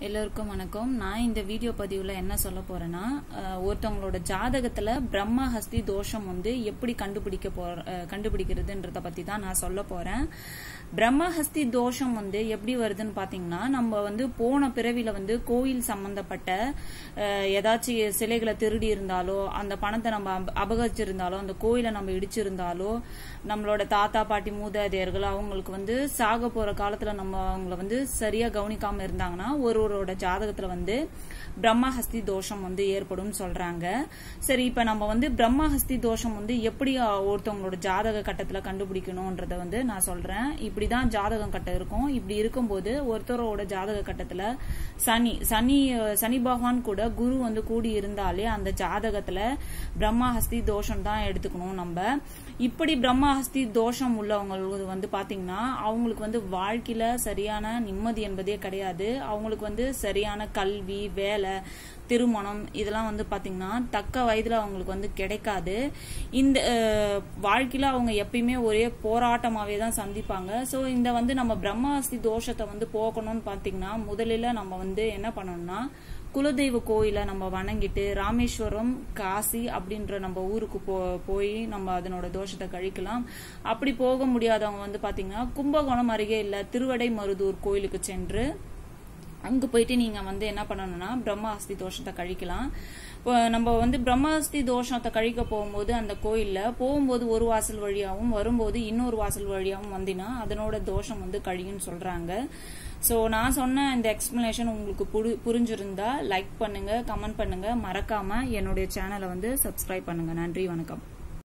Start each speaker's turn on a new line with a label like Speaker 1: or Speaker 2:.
Speaker 1: எல்லோருக்கும் வணக்கம் நான் இந்த வீடியோ பதிவில் என்ன சொல்ல போறேன்னா அஹ், ஒருத்தவங்களோட ஜாதகத்துல பிரம்ம ஹஸ்தி தோஷம் வந்து எப்படி கண்டுபிடிக்க போற அஹ், கண்டுபிடிக்கிறதுன்றத பத்தி தான் நான் சொல்ல போறேன் பிரம்மஹஸ்தி தோஷம் வந்து எப்படி வருதுன்னு பாத்தீங்கன்னா நம்ம வந்து போன பிறவில வந்து கோயில் சம்பந்தப்பட்ட அஹ், ஏதாச்சும் சிலைகளை திருடி இருந்தாலோ அந்த பணத்தை நம்ம அப- அபகரிச்சிருந்தாலோ அந்த கோயிலை நம்ம இடிச்சிருந்தாலோ நம்மளோட தாத்தா பாட்டி மூதாதையர்கள் அவங்களுக்கு வந்து சாக போற காலத்துல நம்ம அவங்கள வந்து சரியா கவனிக்காம இருந்தாங்கன்னா ஒருவரோட ஜாதகத்துல வந்து பிரம்மஹஸ்தி தோஷம் வந்து ஏற்படும் சொல்றாங்க சரி இப்ப நம்ம வந்து பிரம்மஹஸ்தி தோஷம் வந்து எப்படி அஹ், ஒருத்தவங்களோட ஜாதக கட்டத்துல கண்டுபிடிக்கணும்ன்றத வந்து நான் சொல்றேன் இப்படிதான் ஜாதகம் கட்டம் இருக்கும் இப்படி இருக்கும்போது ஒருத்தரோட ஜாதக கட்டத்துல சனி சனி அஹ், சனி பகவான் கூட குரு வந்து கூடி இருந்தாலே அந்த ஜாதகத்துல பிரம்மஹஸ்தி தோஷம் தான் எடுத்துக்கணும் நம்ம இப்படி பிரம்மஹஸ்தி தோஷம் உள்ளவங்களுக்கு வந்து பாத்தீங்கன்னா அவங்களுக்கு வந்து வாழ்க்கையில சரியான நிம்மதி என்பதே கிடையாது அவங்களுக்கு வந்து சரியான கல்வி வேலை திருமணம் இதெல்லாம் வந்து பாத்தீங்கன்னா தக்க வயதுல அவங்களுக்கு வந்து கிடைக்காது இந்த அஹ், வாழ்க்கையில அவங்க எப்பயுமே ஒரே போராட்டமாவே தான் சந்திப்பாங்க சோ இந்த வந்து நம்ம பிரம்மஹஸ்தி தோஷத்தை வந்து போக்கணும்னு பாத்தீங்கன்னா முதலில் நம்ம வந்து என்ன பண்ணணும்னா குலதெய்வ கோயிலை நம்ம வணங்கிட்டு ராமேஸ்வரம் காசி அப்படின்ற நம்ம ஊருக்கு போ போய் நம்ம அதனோட தோஷத்தை கழிக்கலாம் அப்படி போக முடியாதவங்க வந்து பாத்தீங்கன்னா கும்பகோணம் அருகே இல்ல திருவடை மருதூர் கோயிலுக்கு சென்று அங்க போயிட்டு நீங்க வந்து என்ன பண்ணணும்னா பிரம்மஹஸ்தி தோஷத்தை கழிக்கலாம் இப்போ நம்ம வந்து பிரம்மஹஸ்தி தோஷத்தை கழிக்க போகும்போது அந்த கோயில்ல போகும்போது ஒரு வாசல் வழியாவும் வரும்போது இன்னொரு வாசல் வழியாவும் வந்தினா அதனோட தோஷம் வந்து கழியும்னு சொல்றாங்க ஸோ நான் சொன்ன இந்த எக்ஸ்பிளனேஷன் உங்களுக்கு புரி- புரிஞ்சிருந்தா லைக் பண்ணுங்க கமெண்ட் பண்ணுங்க மறக்காம என்னுடைய சேனலை வந்து சப்ஸ்கிரைப் பண்ணுங்க நன்றி வணக்கம்